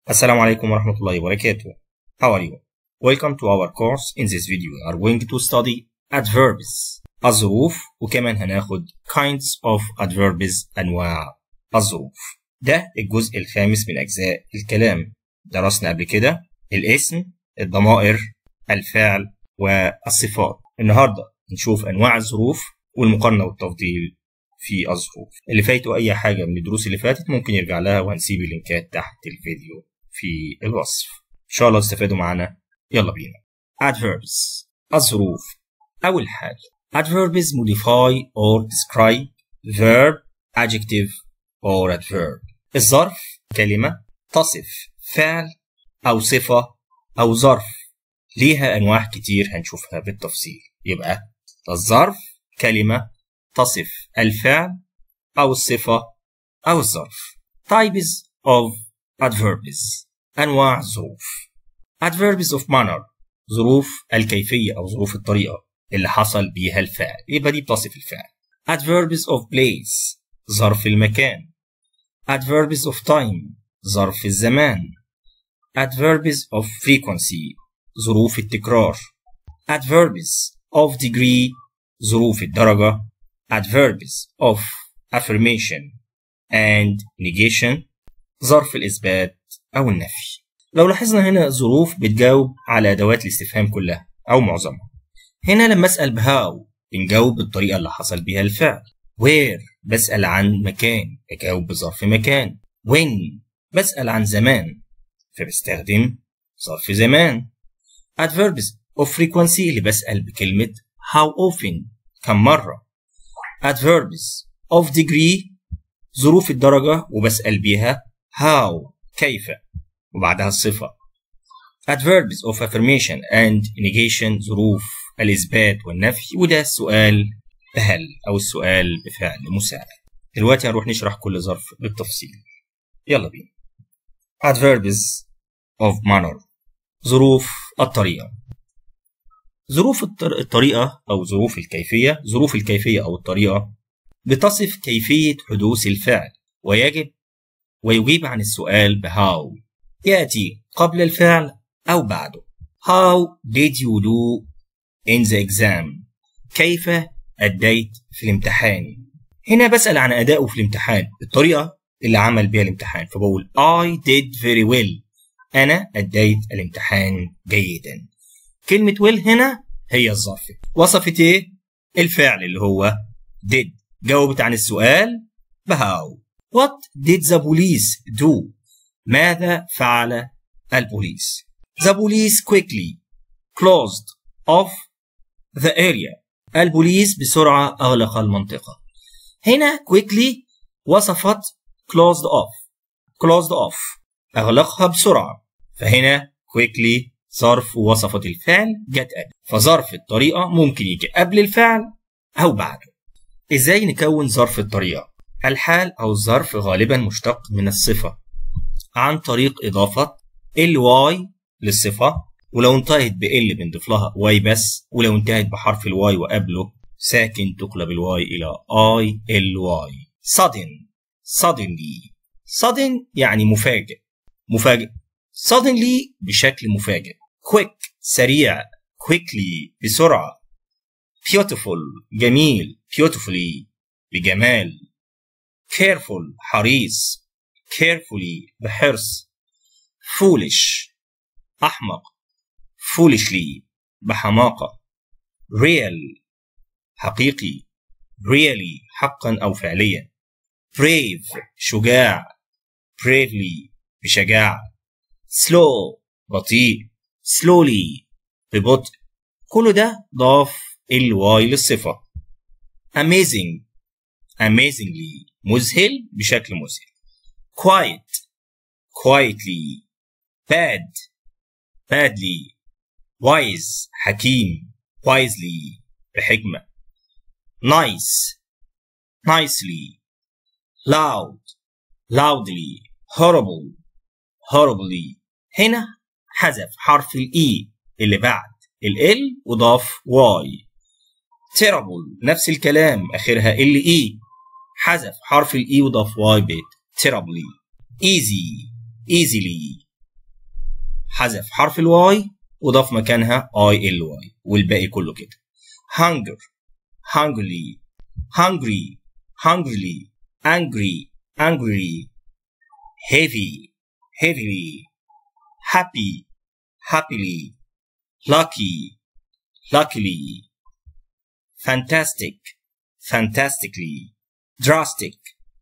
Assalamu alaikum wa rahmatullahi wa barakatuh. How are you? Welcome to our course. In this video, we are going to study adverbs الظروف وكمان هناخد kinds of adverbs أنواع الظروف. ده الجزء الخامس من أجزاء الكلام. درسنا قبل كده الاسم، الضمائر، الفعل والصفات. النهارده نشوف أنواع الظروف والمقارنة والتفضيل في الظروف. اللي فايته أي حاجة من الدروس اللي فاتت ممكن يرجع لها وهنسيب اللينكات تحت الفيديو في الوصف. إن شاء الله تستفادوا معانا. يلا بينا. Adverbs الظروف. أول حاجة Adverbs modify or describe verb, adjective or adverb. الظرف كلمة تصف فعل أو صفة أو ظرف. ليها أنواع كتير هنشوفها بالتفصيل. يبقى الظرف كلمة تصف الفعل أو الصفة أو الظرف. Types of adverbs أنواع الظروف. Adverbs of manner ظروف الكيفية أو ظروف الطريقة اللي حصل بيها الفعل يبقى دي بتصف الفعل. Adverbs of place ظرف المكان. Adverbs of time ظرف الزمان. Adverbs of frequency ظروف التكرار. Adverbs of degree ظروف الدرجة. Adverbs of affirmation and negation ظرف الإثبات أو النفي. لو لاحظنا هنا ظروف بتجاوب على أدوات الاستفهام كلها أو معظمها. هنا لما أسأل بهاو بنجاوب بالطريقة اللي حصل بيها الفعل. where بسأل عن مكان بجاوب بظرف مكان. when بسأل عن زمان فبستخدم ظرف زمان. adverbs of frequency اللي بسأل بكلمة how often كم مرة. adverbs of degree ظروف الدرجة وبسأل بيها how كيف وبعدها الصفة. adverbs of affirmation and negation ظروف الإثبات والنفي وده السؤال بهل أو السؤال بفعل مساعد. دلوقتي هنروح نشرح كل ظرف بالتفصيل. يلا بينا. adverbs of manner ظروف الطريقة. ظروف الطريقة أو ظروف الكيفية ظروف الكيفية أو الطريقة بتصف كيفية حدوث الفعل ويجب ويجيب عن السؤال بهاو يأتي قبل الفعل أو بعده How did you do in the exam كيف أديت في الامتحان هنا بسأل عن أدائه في الامتحان الطريقة اللي عمل بيها الامتحان فبقول I did very well أنا أديت الامتحان جيدا كلمة will هنا هي الظرف وصفت إيه؟ الفعل اللي هو did جاوبت عن السؤال بهاو What did the police do ماذا فعل البوليس The police quickly closed off the area البوليس بسرعة أغلق المنطقة هنا quickly وصفت closed off closed off أغلقها بسرعة فهنا quickly ظرف وصفت الفعل جت قبل فظرف الطريقة ممكن يجي قبل الفعل أو بعده إزاي نكون ظرف الطريقة الحال أو الظرف غالبا مشتق من الصفة عن طريق إضافة ال y للصفة ولو انتهت ب ال بنضيف لها y بس ولو انتهت بحرف ال y وقبله ساكن تقلب ال y إلى I ال y sudden suddenly sudden يعني مفاجئ مفاجئ suddenly بشكل مفاجئ quick سريع quickly بسرعة beautiful جميل beautifully بجمال careful حريص carefully بحرص foolish أحمق foolishly بحماقة real حقيقي really حقا أو فعليا brave شجاع bravely بشجاعة slow بطيء slowly ببطء كل ده ضاف الواي للصفة amazing amazingly مذهل بشكل مذهل quiet quietly bad badly wise حكيم wisely بحكمة nice nicely loud loudly horrible horribly هنا حذف حرف الاي اللي بعد ال ال وضاف واي terrible نفس الكلام اخرها ال اي حذف حرف الاي وضاف واي بيت terribly easy easily حذف حرف الواي وضاف مكانها اي ال واي والباقي كله كده hunger hungry hungry hungrily angry angry heavy heavily happy happily lucky luckily fantastic fantastically drastic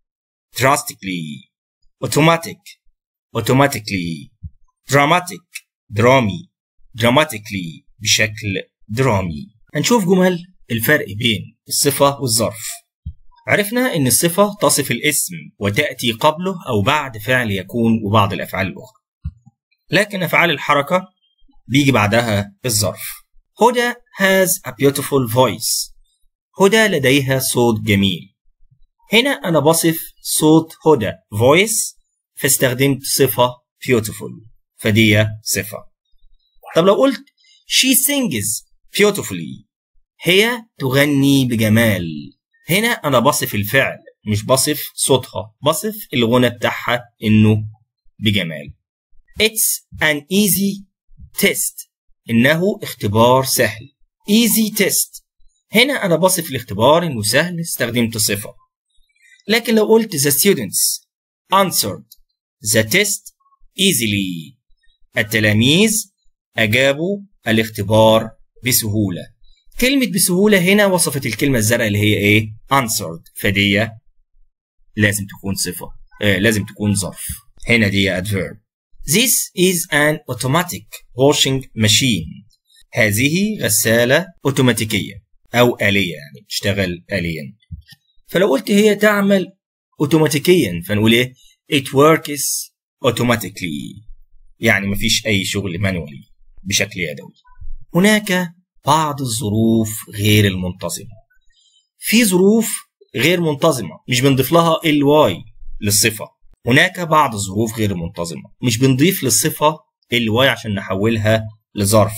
drastically automatic automatically dramatic درامي dramatically بشكل درامي هنشوف جمل الفرق بين الصفة والظرف عرفنا ان الصفة تصف الاسم وتأتي قبله او بعد فعل يكون وبعض الافعال الاخرى لكن افعال الحركة بيجي بعدها الظرف هدى has a beautiful voice هدى لديها صوت جميل هنا أنا بصف صوت هدى voice فاستخدمت صفة beautiful فدي صفة طب لو قلت she sings beautifully هي تغني بجمال هنا أنا بصف الفعل مش بصف صوتها بصف الغنى بتاعها إنه بجمال It's an easy test إنه اختبار سهل easy test هنا أنا بصف الاختبار إنه سهل استخدمت صفة لكن لو قلت the students answered the test easily التلاميذ أجابوا الاختبار بسهولة كلمة بسهولة هنا وصفت الكلمة الزرقاء اللي هي إيه answered فدي لازم تكون صفة آه لازم تكون ظرف هنا دي adverb This is an automatic washing machine هذه غسالة أوتوماتيكية أو آلية يعني تشتغل آليا فلو قلت هي تعمل أوتوماتيكيا فنقول إيه it works automatically يعني مفيش أي شغل مانوالي بشكل يدوي هناك بعض الظروف غير المنتظمة في ظروف غير منتظمة مش بنضيف لها ال واي للصفة هناك بعض الظروف غير منتظمة مش بنضيف للصفة ال واي عشان نحولها لظرف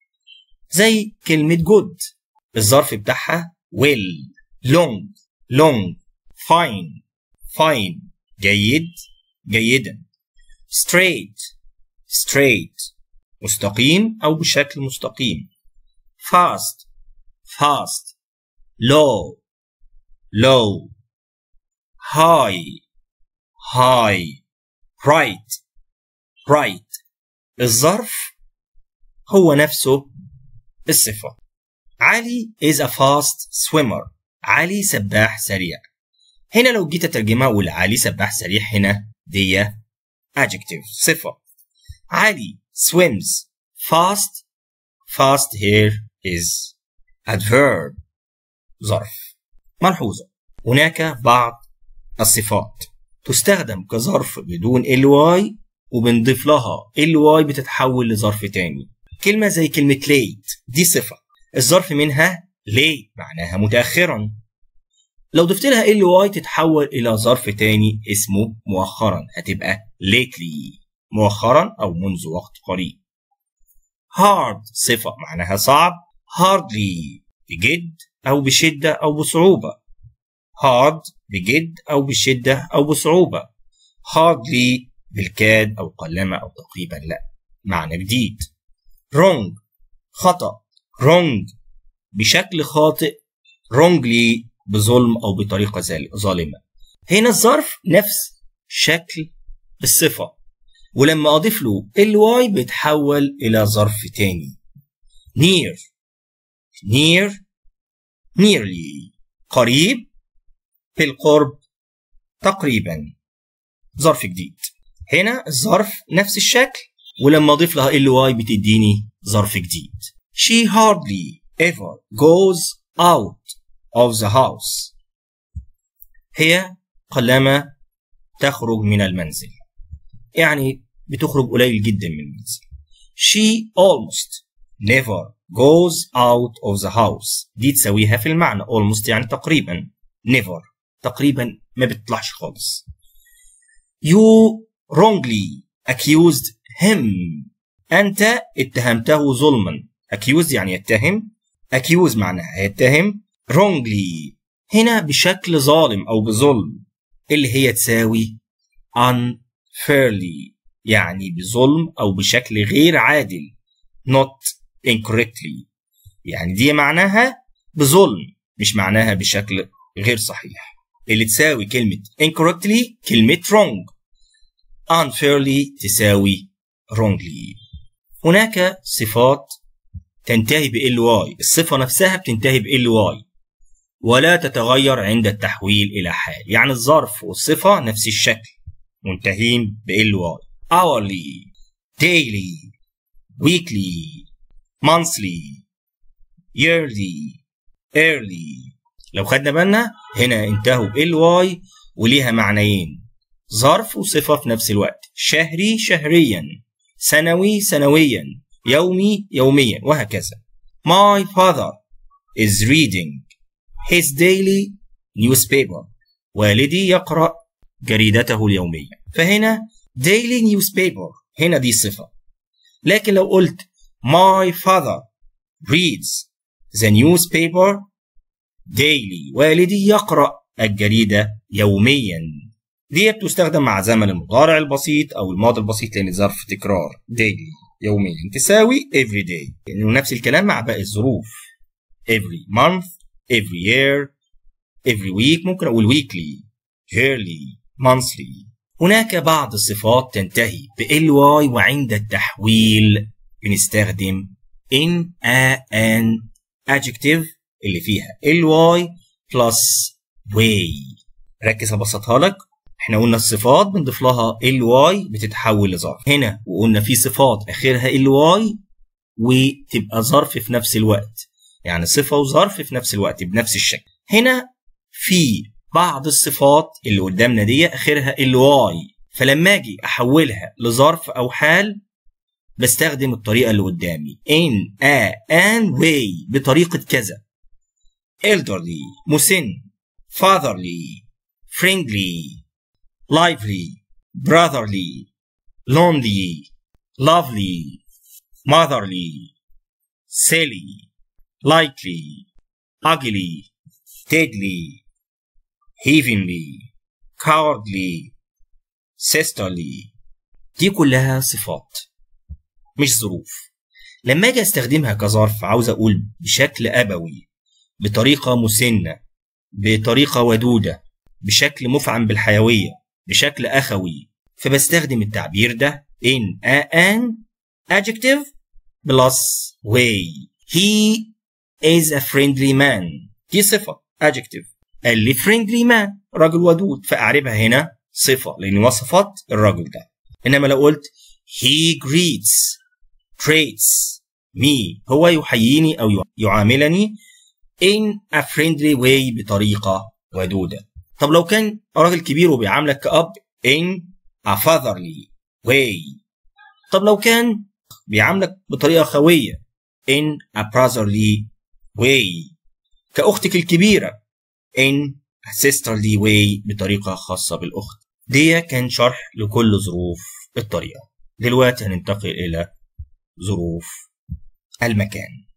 زي كلمة جود الظرف بتاعها well long long fine fine جيد جيدا straight straight مستقيم أو بشكل مستقيم fast fast low low high high bright bright الظرف هو نفسه الصفة علي is a fast swimmer علي سباح سريع هنا لو جيت اترجمها اقول علي سباح سريع هنا دي adjective صفة علي swims fast fast here is adverb ظرف ملحوظة هناك بعض الصفات تستخدم كظرف بدون ly وبنضيف لها ly بتتحول لظرف تاني كلمة زي كلمة late دي صفة الظرف منها late معناها متأخرا لو ضفت لها ly تتحول إلى ظرف تاني اسمه مؤخرا هتبقى lately مؤخرا أو منذ وقت قريب hard صفة معناها صعب hardly بجد أو بشدة أو بصعوبة hard بجد أو بشدة أو بصعوبة hardly بالكاد أو قلما أو تقريبا لا معنى جديد wrong خطأ wrong بشكل خاطئ wrongly بظلم أو بطريقة ظالمة هنا الظرف نفس شكل الصفة ولما أضيف له الواي بيتحول إلى ظرف تاني near near nearly قريب بالقرب تقريبا ظرف جديد هنا الظرف نفس الشكل ولما اضيف لها ال واي بتديني ظرف جديد she hardly ever goes out of the house هي قلما تخرج من المنزل يعني بتخرج قليل جدا من المنزل she almost never goes out of the house دي تساويها في المعنى almost يعني تقريبا never تقريبا ما بتطلعش خالص you wrongly accused him أنت اتهمته ظلما accused يعني يتهم accuse معناها يتهم wrongly هنا بشكل ظالم أو بظلم اللي هي تساوي unfairly يعني بظلم أو بشكل غير عادل not incorrectly يعني دي معناها بظلم مش معناها بشكل غير صحيح اللي تساوي كلمة incorrectly كلمة wrong unfairly تساوي wrongly هناك صفات تنتهي ب ly الصفة نفسها بتنتهي ب ly ولا تتغير عند التحويل إلى حال يعني الظرف والصفة نفس الشكل منتهين ب ly hourly daily weekly monthly yearly early لو خدنا بالنا هنا انتهوا ب ly وليها معنيين ظرف وصفة في نفس الوقت شهري شهريا سنوي سنويا يومي يوميا وهكذا My father is reading his daily newspaper والدي يقرأ جريدته اليومية فهنا daily newspaper هنا دي صفة لكن لو قلت my father reads the newspaper daily والدي يقرأ الجريدة يوميا دي بتستخدم مع زمن المضارع البسيط أو الماضي البسيط لأن ظرف تكرار daily يوميا تساوي every day لأنه نفس الكلام مع باقي الظروف every month every year every week ممكن أقول weekly yearly monthly هناك بعض الصفات تنتهي ب ly وعند التحويل بنستخدم in a an adjective اللي فيها ly plus way ركز ابسطها لك احنا قلنا الصفات بنضيف لها ly بتتحول لظرف هنا وقلنا في صفات اخرها ly وتبقى ظرف في نفس الوقت يعني صفة وظرف في نفس الوقت بنفس الشكل هنا في بعض الصفات اللي قدامنا دي اخرها ly فلما اجي احولها لظرف او حال بستخدم الطريقة اللي قدامي in a an way بطريقة كذا elderly مسن fatherly friendly lively brotherly lonely lovely motherly silly likely ugly deadly heavenly cowardly sisterly دي كلها صفات مش ظروف لما اجي استخدمها كظرف عاوز اقول بشكل ابوي بطريقه مسنه بطريقه ودوده بشكل مفعم بالحيويه بشكل اخوي فبستخدم التعبير ده in a an adjective plus way he is a friendly man دي صفه adjective قال لي friendly man راجل ودود فاعربها هنا صفه لان وصفت الراجل ده انما لو قلت he greets treats me هو يحييني أو يعاملني in a friendly way بطريقة ودودة طب لو كان راجل كبير وبيعاملك كأب in a fatherly way طب لو كان بيعاملك بطريقة خوية in a brotherly way كأختك الكبيرة in a sisterly way بطريقة خاصة بالأخت دي كان شرح لكل ظروف الطريقة دلوقتي هننتقل إلى ظروف المكان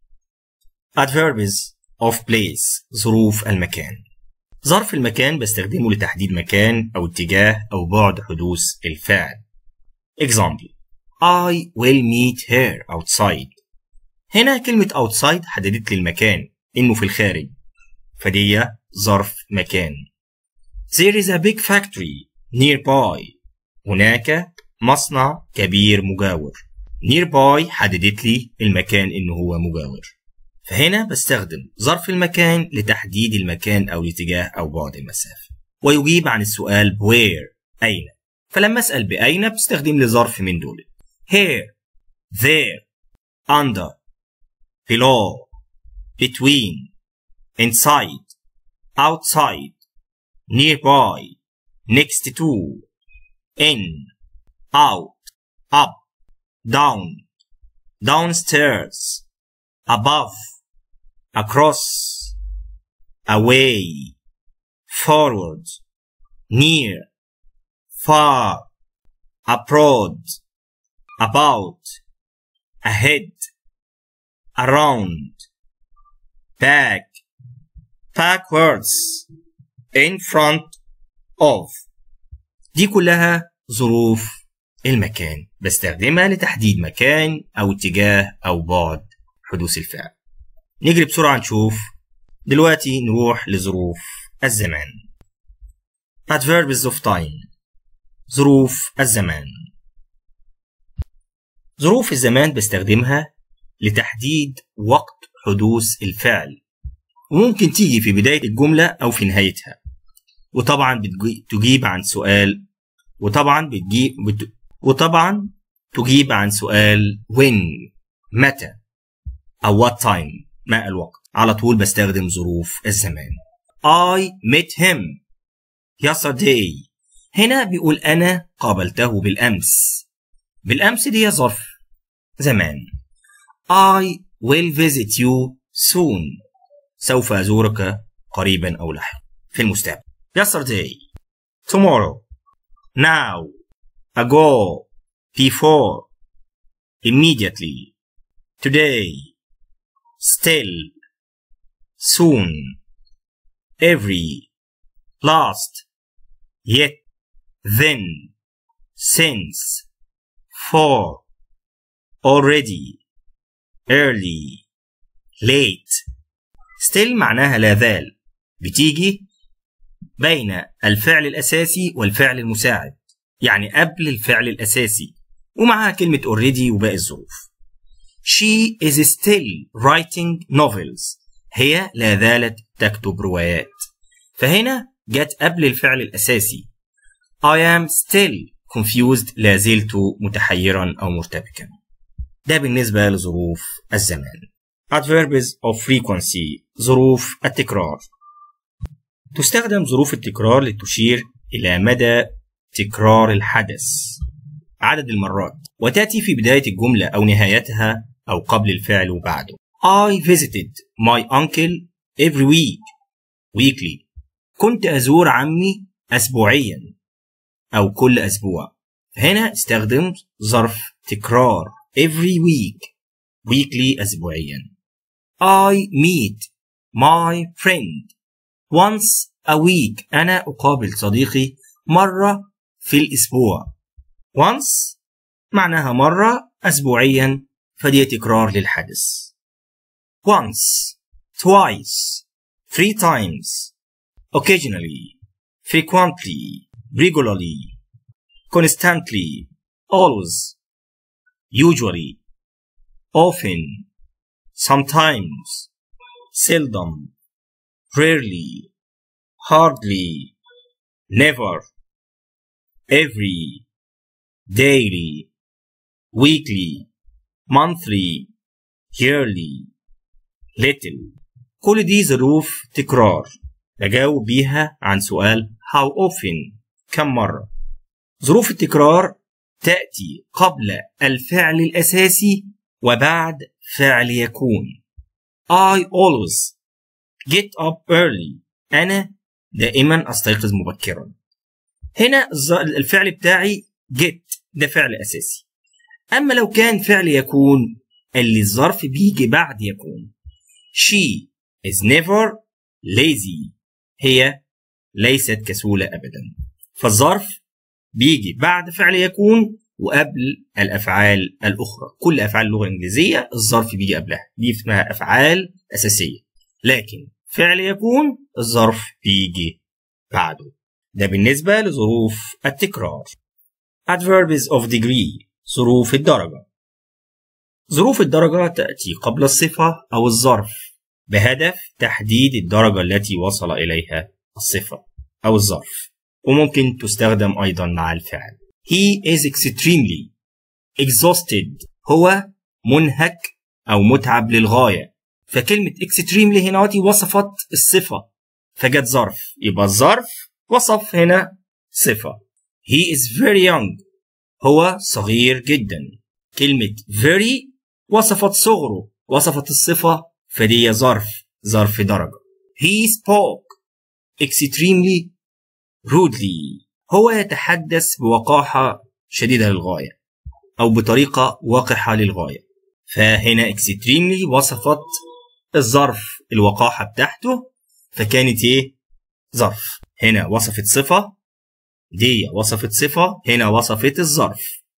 adverbs of place ظروف المكان ظرف المكان بستخدمه لتحديد مكان أو اتجاه أو بعد حدوث الفعل example I will meet her outside هنا كلمة outside حددت لي المكان إنه في الخارج فدي ظرف مكان There is a big factory nearby هناك مصنع كبير مجاور nearby حددت لي المكان إنه هو مجاور فهنا بستخدم ظرف المكان لتحديد المكان أو الاتجاه أو بعد المسافة ويجيب عن السؤال where أين فلما أسأل بأين بستخدم لي ظرف من دول here there under below between inside outside nearby next to in out up down downstairs above across away forward near far abroad about ahead around back backwards in front of دي كلها ظروف المكان بستخدمها لتحديد مكان أو اتجاه أو بعد حدوث الفعل نجري بسرعة نشوف دلوقتي نروح لظروف الزمان Adverbs of time ظروف الزمان ظروف الزمان بستخدمها لتحديد وقت حدوث الفعل وممكن تيجي في بداية الجملة أو في نهايتها وطبعا بتجيب عن سؤال وطبعا بتجيب بت... وطبعا تجيب عن سؤال when متى أو what time ما الوقت على طول بستخدم ظروف الزمان I met him yesterday هنا بيقول أنا قابلته بالأمس بالأمس دي ظرف زمان I will visit you soon سوف أزورك قريبا أو لاحقا في المستقبل yesterday tomorrow now ago before immediately today still soon every last yet then since for already early late still معناها لا زال بتيجي بين الفعل الأساسي والفعل المساعد يعني قبل الفعل الأساسي ومعها كلمة already وباقي الظروف She is still writing novels هي لا زالت تكتب روايات فهنا جت قبل الفعل الأساسي I am still confused لا زلت متحيرا أو مرتبكا ده بالنسبة لظروف الزمان Adverbs of frequency ظروف التكرار تستخدم ظروف التكرار لتشير إلى مدى تكرار الحدث عدد المرات وتأتي في بداية الجملة أو نهايتها أو قبل الفعل وبعده I visited my uncle every week weekly كنت أزور عمي أسبوعيا أو كل أسبوع هنا استخدم ظرف تكرار every week weekly أسبوعيا I meet my friend once a week أنا أقابل صديقي مرة في الأسبوع once معناها مرة أسبوعيا فدي تكرار للحدث once twice three times occasionally frequently regularly constantly always usually often sometimes seldom rarely hardly never every daily weekly monthly yearly little كل دي ظروف تكرار بجاوب بيها عن سؤال how often كم مرة ظروف التكرار تأتي قبل الفعل الأساسي وبعد فعل يكون I always get up early أنا دائما أستيقظ مبكرا هنا الفعل بتاعي get ده فعل أساسي أما لو كان فعل يكون اللي الظرف بيجي بعد يكون she is never lazy هي ليست كسولة أبدا فالظرف بيجي بعد فعل يكون وقبل الأفعال الأخرى كل أفعال اللغة الإنجليزية الظرف بيجي قبلها دي اسمها أفعال أساسية لكن فعل يكون الظرف بيجي بعده ده بالنسبة لظروف التكرار Adverbs of degree ظروف الدرجة ظروف الدرجة تأتي قبل الصفة أو الظرف بهدف تحديد الدرجة التي وصل إليها الصفة أو الظرف وممكن تستخدم أيضا مع الفعل He is extremely exhausted هو منهك أو متعب للغاية فكلمة extremely هنا وصفت الصفة فجت ظرف يبقى الظرف وصف هنا صفة He is very young هو صغير جدا كلمة very وصفت صغره وصفت الصفة فدي ظرف ظرف درجة He spoke extremely rudely هو يتحدث بوقاحة شديدة للغاية أو بطريقة وقحة للغاية فهنا extremely وصفت الظرف الوقاحة بتاعته فكانت ايه ظرف هنا وصفت صفة دي وصفت صفة هنا وصفت الظرف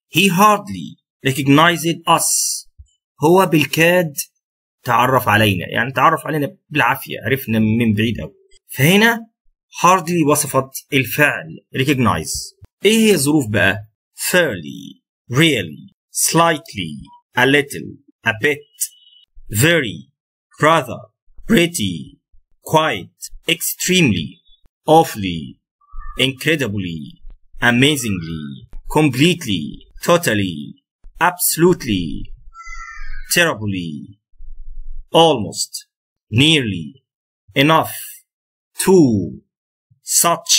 he hardly recognized us هو بالكاد تعرف علينا يعني تعرف علينا بالعافية عرفنا من بعيد أوي فهنا hardly وصفت الفعل recognize ايه هي الظروف بقى fairly really slightly a little a bit very rather pretty quite extremely awfully incredibly amazingly completely totally absolutely terribly almost nearly enough too such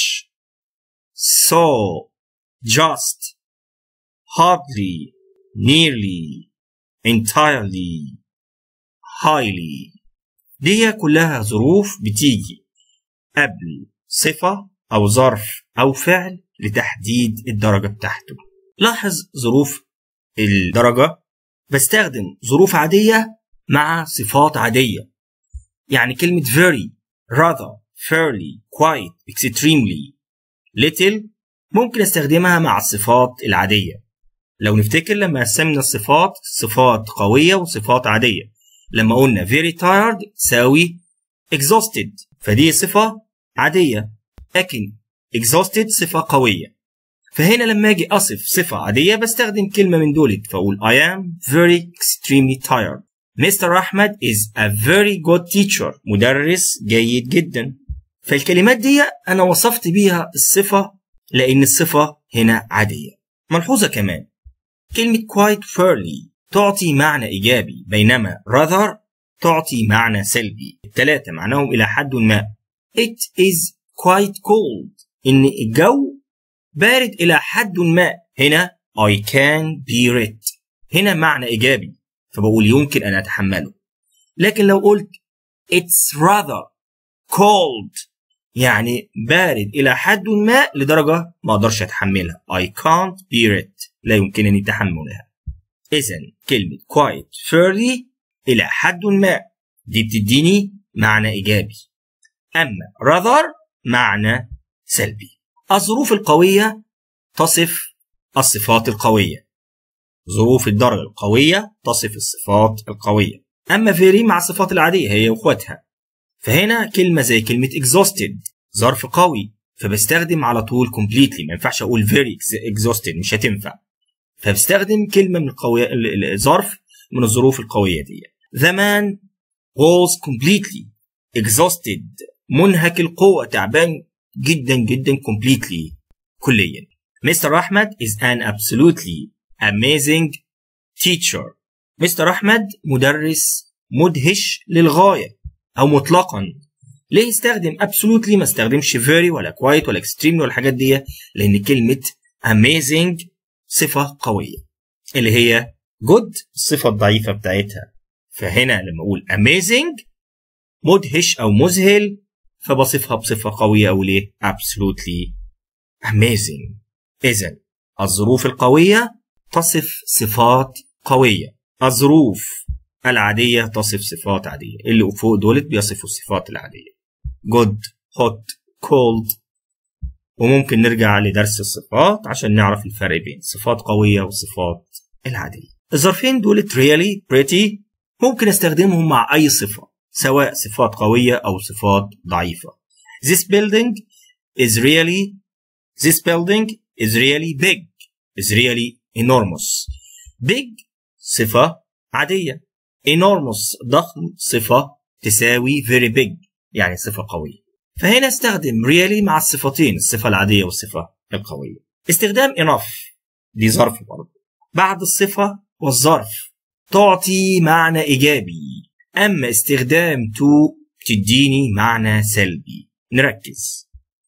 so just hardly nearly entirely highly دي كلها ظروف بتيجي قبل صفة أو ظرف أو فعل لتحديد الدرجة بتاعته لاحظ ظروف الدرجة بستخدم ظروف عادية مع صفات عادية يعني كلمة very rather fairly quite extremely little ممكن استخدمها مع الصفات العادية لو نفتكر لما قسمنا الصفات صفات قوية وصفات عادية لما قلنا very tired تساوي exhausted فدي صفة عادية لكن exhausted صفة قوية فهنا لما اجي اصف صفة عادية بستخدم كلمة من دولت فاقول I am very extremely tired Mr. أحمد is a very good teacher مدرس جيد جدا فالكلمات دي أنا وصفت بيها الصفة لأن الصفة هنا عادية ملحوظة كمان كلمة quite fairly تعطي معنى إيجابي بينما rather تعطي معنى سلبي الثلاثة معناهم إلى حد ما It is quite cold إن الجو بارد إلى حد ما هنا I can bear it هنا معنى إيجابي فبقول يمكن أن أتحمله لكن لو قلت It's rather cold يعني بارد إلى حد ما لدرجة ما أقدرش أتحملها I can't bear it لا يمكنني تحملها إذا كلمة quite fairly إلى حد ما دي بتديني معنى إيجابي أما rather معنى سلبي الظروف القوية تصف الصفات القوية ظروف الدرجة القوية تصف الصفات القوية أما very مع الصفات العادية هي وأخواتها فهنا كلمة زي كلمة exhausted ظرف قوي فبستخدم على طول completely ما ينفعش أقول very exhausted مش هتنفع فبستخدم كلمة من القوية ظرف من الظروف القوية دي The man was completely exhausted منهك القوة تعبان جدا جدا completely كليا مستر أحمد is an absolutely amazing teacher مستر أحمد مدرس مدهش للغاية أو مطلقا ليه استخدم absolutely ما استخدمش very ولا quite ولا extremely ولا الحاجات دي لأن كلمة amazing صفة قوية اللي هي good الصفة الضعيفة بتاعتها فهنا لما أقول amazing مدهش أو مذهل فبصفها بصفة قوية أو ليه absolutely amazing إذا الظروف القوية تصف صفات قوية الظروف العادية تصف صفات عادية اللي فوق دولت بيصفوا الصفات العادية good hot cold وممكن نرجع لدرس الصفات عشان نعرف الفرق بين صفات قوية والصفات العادية الظرفين دولت really pretty ممكن استخدمهم مع أي صفة سواء صفات قوية أو صفات ضعيفة This building is really This building is really big is really enormous big صفة عادية enormous ضخم صفة تساوي very big يعني صفة قوية فهنا استخدم really مع الصفتين الصفة العادية والصفة القوية استخدام enough دي ظرف برضه بعد الصفة والظرف تعطي معنى إيجابي أما استخدام to تديني معنى سلبي نركز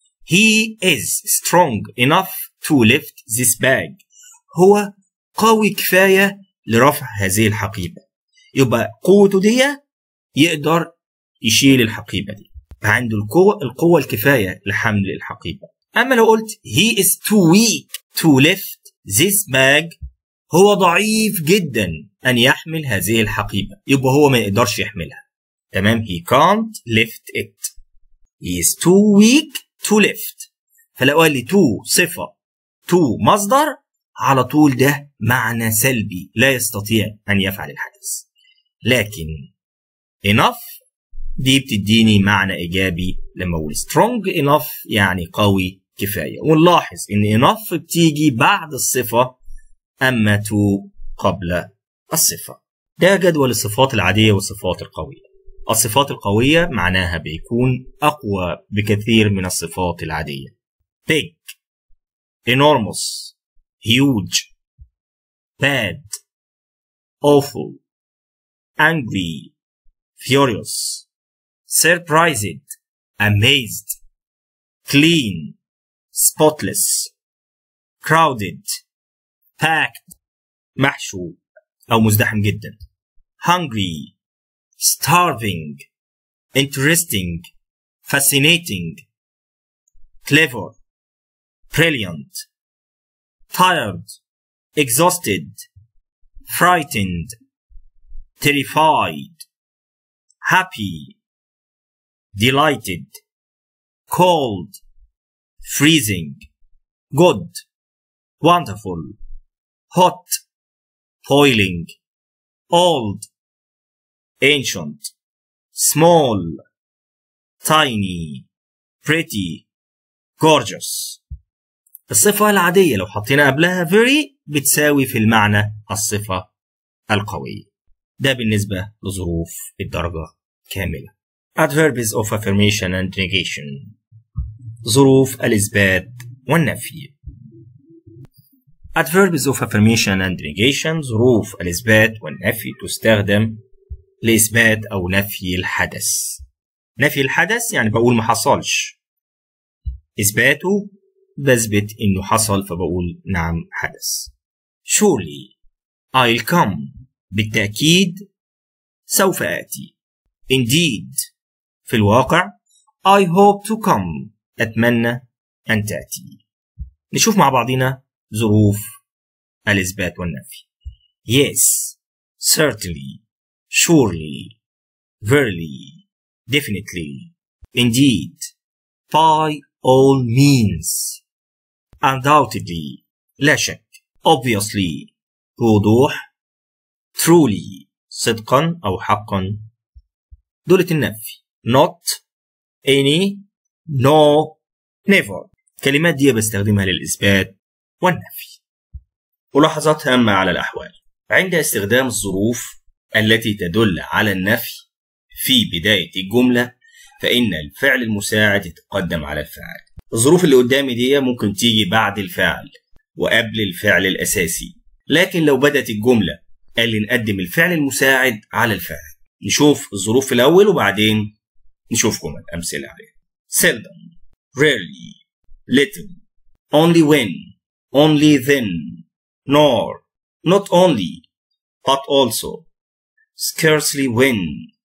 He is strong enough to lift this bag هو قوي كفاية لرفع هذه الحقيبة يبقى قوته دي يقدر يشيل الحقيبة دي عنده القوة القوة الكفاية لحمل الحقيبة أما لو قلت he is too weak to lift this bag هو ضعيف جدا أن يحمل هذه الحقيبة يبقى هو ما يقدرش يحملها تمام he can't lift it he is too weak to lift فلو قال لي to صفة to مصدر على طول ده معنى سلبي لا يستطيع أن يفعل الحدث لكن enough دي بتديني معنى إيجابي لما أقول strong enough يعني قوي كفاية ونلاحظ إن enough بتيجي بعد الصفة أما to قبل الصفة ده جدول الصفات العادية والصفات القوية الصفات القوية معناها بيكون أقوى بكثير من الصفات العادية big enormous huge bad awful angry furious surprised amazed clean spotless crowded packed محشو أو مزدحم جدا hungry starving interesting fascinating clever brilliant tired exhausted frightened terrified happy delighted cold freezing good wonderful hot boiling old ancient small tiny pretty gorgeous الصفة العادية لو حطينا قبلها very بتساوي في المعنى الصفة القوية ده بالنسبة لظروف الدرجة كاملة Adverbs of affirmation and negation ظروف الإثبات والنفي Adverbs of affirmation and negation ظروف الإثبات والنفي تستخدم لإثبات أو نفي الحدث نفي الحدث يعني بقول ما حصلش إثباته بثبت إنه حصل فبقول نعم حدث surely I'll come بالتأكيد سوف آتي indeed في الواقع I hope to come أتمنى أن تأتي نشوف مع بعضنا ظروف الإثبات والنفي yes certainly surely verily definitely indeed by all means undoubtedly لا شك obviously بوضوح truly صدقا أو حقا دولة النفي not any no never كلمات دي بستخدمها للإثبات والنفي ملاحظات هامة على الأحوال عند استخدام الظروف التي تدل على النفي في بداية الجملة فإن الفعل المساعد يتقدم على الفاعل الظروف اللي قدامي دي ممكن تيجي بعد الفعل وقبل الفعل الأساسي لكن لو بدأت الجملة قال لي نقدم الفعل المساعد على الفاعل نشوف الظروف الأول وبعدين نشوف جمل أمثلة عليها seldom rarely little only when only then nor not only but also scarcely when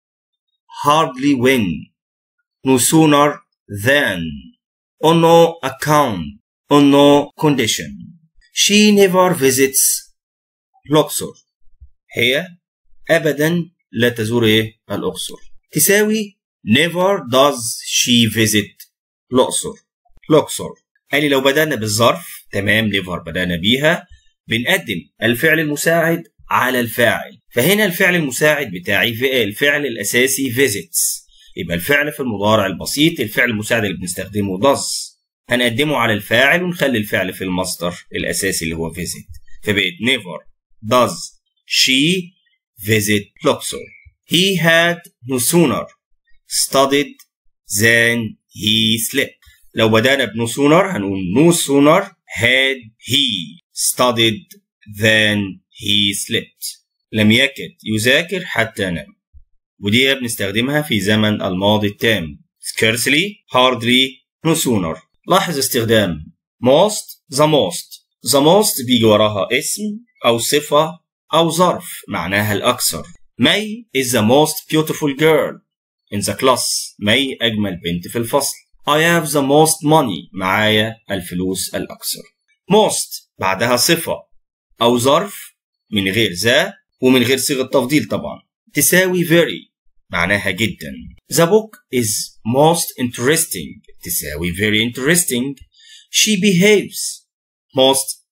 hardly when no sooner than on no account on no condition she never visits الأقصر هي أبدا لا تزور إيه؟ الأقصر تساوي never does she visit الأقصر الأقصر قال لي لو بدأنا بالظرف تمام never بدأنا بيها بنقدم الفعل المساعد على الفاعل فهنا الفعل المساعد بتاعي في الفعل الأساسي visits يبقى الفعل في المضارع البسيط الفعل المساعد اللي بنستخدمه does هنقدمه على الفاعل ونخلي الفعل في المصدر الأساسي اللي هو visit فبقت never does she visit Luxor. He had no sooner studied than he slept. لو بدأنا بنو sooner هنقول no sooner had he studied than he slept. لم يكد يذاكر حتى نام. ودي بنستخدمها في زمن الماضي التام. scarcely, hardly, no sooner. لاحظ استخدام most, the most. the most بيجي وراها اسم أو صفة أو ظرف معناها الأكثر. May is the most beautiful girl in the class. May أجمل بنت في الفصل. I have the most money. معايا الفلوس الأكثر. Most بعدها صفة أو ظرف من غير ذا ومن غير صيغة تفضيل طبعا. تساوي very معناها جدا. The book is most interesting. تساوي very interesting. She behaves most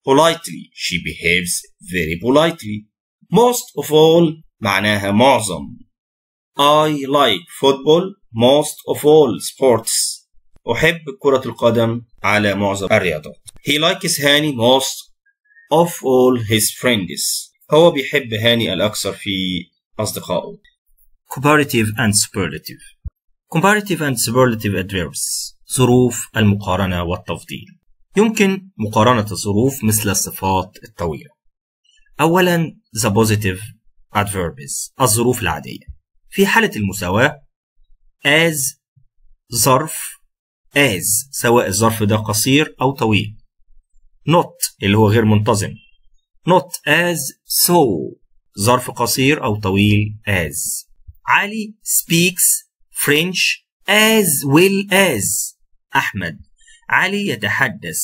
politely she behaves very politely most of all معناها معظم I like football most of all sports أحب كرة القدم على معظم الرياضات He likes هاني most of all his friends هو بيحب هاني الأكثر في أصدقائه comparative and superlative comparative and superlative adverbs ظروف المقارنة والتفضيل يمكن مقارنة الظروف مثل الصفات الطويلة أولا the positive adverbs الظروف العادية في حالة المساواة as ظرف as سواء الظرف ده قصير أو طويل not اللي هو غير منتظم not as so ظرف قصير أو طويل as علي speaks French as well as أحمد علي يتحدث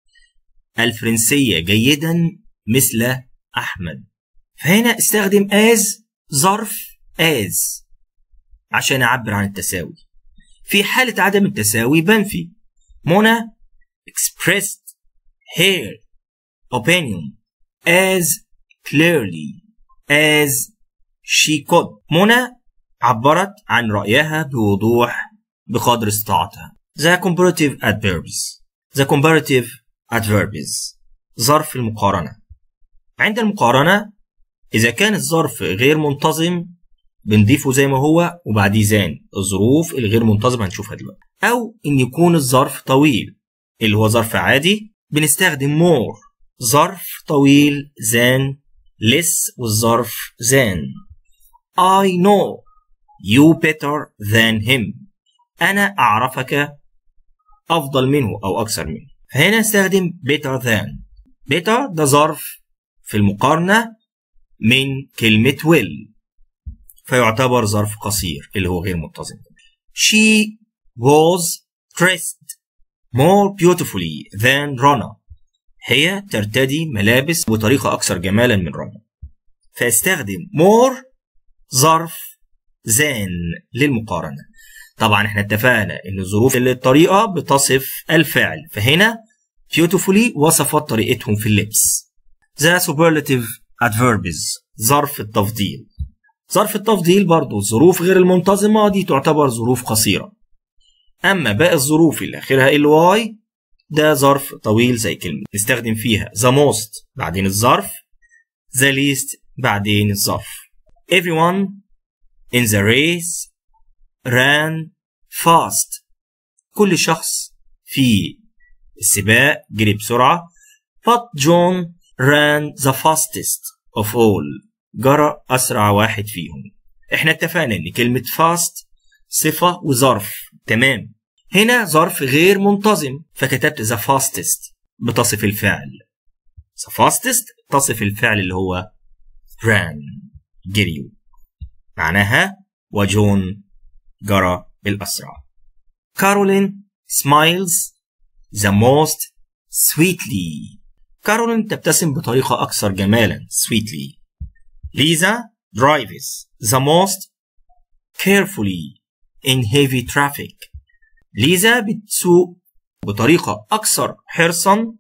الفرنسية جيدا مثل أحمد فهنا استخدم as ظرف as عشان أعبر عن التساوي في حالة عدم التساوي بنفي منى expressed her opinion as clearly as she could منى عبرت عن رأيها بوضوح بقدر استطاعتها The comparative adverbs The comparative adverbs ظرف المقارنة عند المقارنة إذا كان الظرف غير منتظم بنضيفه زي ما هو وبعديه زان الظروف الغير منتظمة هنشوفها دلوقتي أو إن يكون الظرف طويل اللي هو ظرف عادي بنستخدم more ظرف طويل than less والظرف than I know you better than him أنا أعرفك أفضل منه أو أكثر منه فهنا استخدم better than better ده ظرف في المقارنة من كلمة will فيعتبر ظرف قصير اللي هو غير متصل She was dressed more beautifully than Rana هي ترتدي ملابس بطريقة أكثر جمالا من رنا فاستخدم more ظرف than للمقارنة طبعا احنا اتفقنا ان ظروف الطريقة بتصف الفعل فهنا beautifully وصفت طريقتهم في اللبس The superlative adverbs ظرف التفضيل ظرف التفضيل برضو الظروف غير المنتظمة دي تعتبر ظروف قصيرة أما باقي الظروف اللي آخرها ال y ده ظرف طويل زي كلمة نستخدم فيها the most بعدين الظرف the least بعدين الظرف everyone in the race ran fast كل شخص في السباق جري بسرعة but John ran the fastest of all جرى أسرع واحد فيهم احنا اتفقنا ان كلمة fast صفة وظرف تمام هنا ظرف غير منتظم فكتبت the fastest بتصف الفعل the fastest تصف الفعل اللي هو ran جريوا معناها وجون جرى بالأسرع كارولين smiles the most sweetly كارولين تبتسم بطريقة أكثر جمالا sweetly ليزا drives the most carefully in heavy traffic ليزا بتسوق بطريقة أكثر حرصا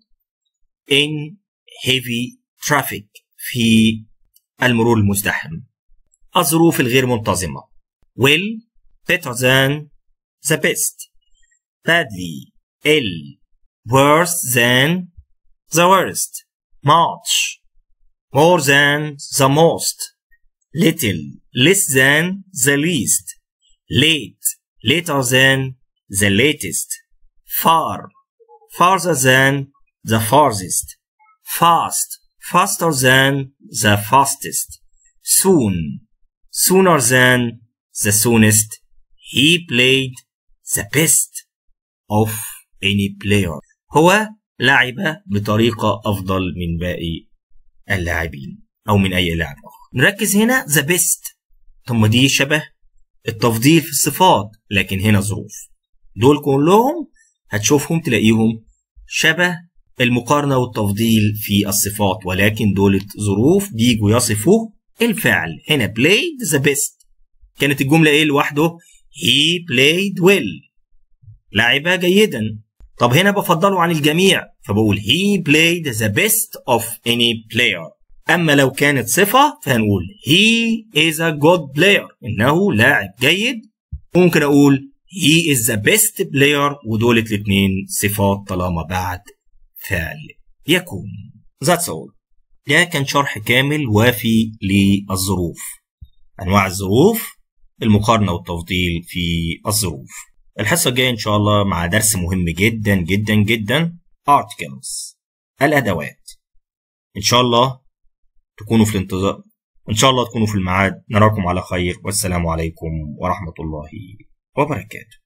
in heavy traffic في المرور المزدحم الظروف الغير منتظمة will better than the best badly ill worse than the worst much more than the most little less than the least late later than the latest far farther than the farthest fast faster than the fastest soon sooner than the soonest he played the best of any player هو لعب بطريقة أفضل من باقي اللاعبين أو من أي لاعب آخر نركز هنا the best ثم دي شبه التفضيل في الصفات لكن هنا ظروف دول كلهم هتشوفهم تلاقيهم شبه المقارنة والتفضيل في الصفات ولكن دول ظروف بيجوا يصفوا الفعل هنا played the best كانت الجملة ايه لوحده he played well لعب جيدا طب هنا بفضله عن الجميع فبقول he played the best of any player أما لو كانت صفة فهنقول he is a good player إنه لاعب جيد ممكن أقول he is the best player ودولت الاتنين صفات طالما بعد فعل يكون that's all ده كان شرح كامل وافي للظروف أنواع الظروف المقارنة والتفضيل في الظروف الحصة الجاية إن شاء الله مع درس مهم جدا جدا جدا articles الأدوات إن شاء الله تكونوا في الانتظار إن شاء الله تكونوا في الميعاد نراكم على خير والسلام عليكم ورحمة الله وبركاته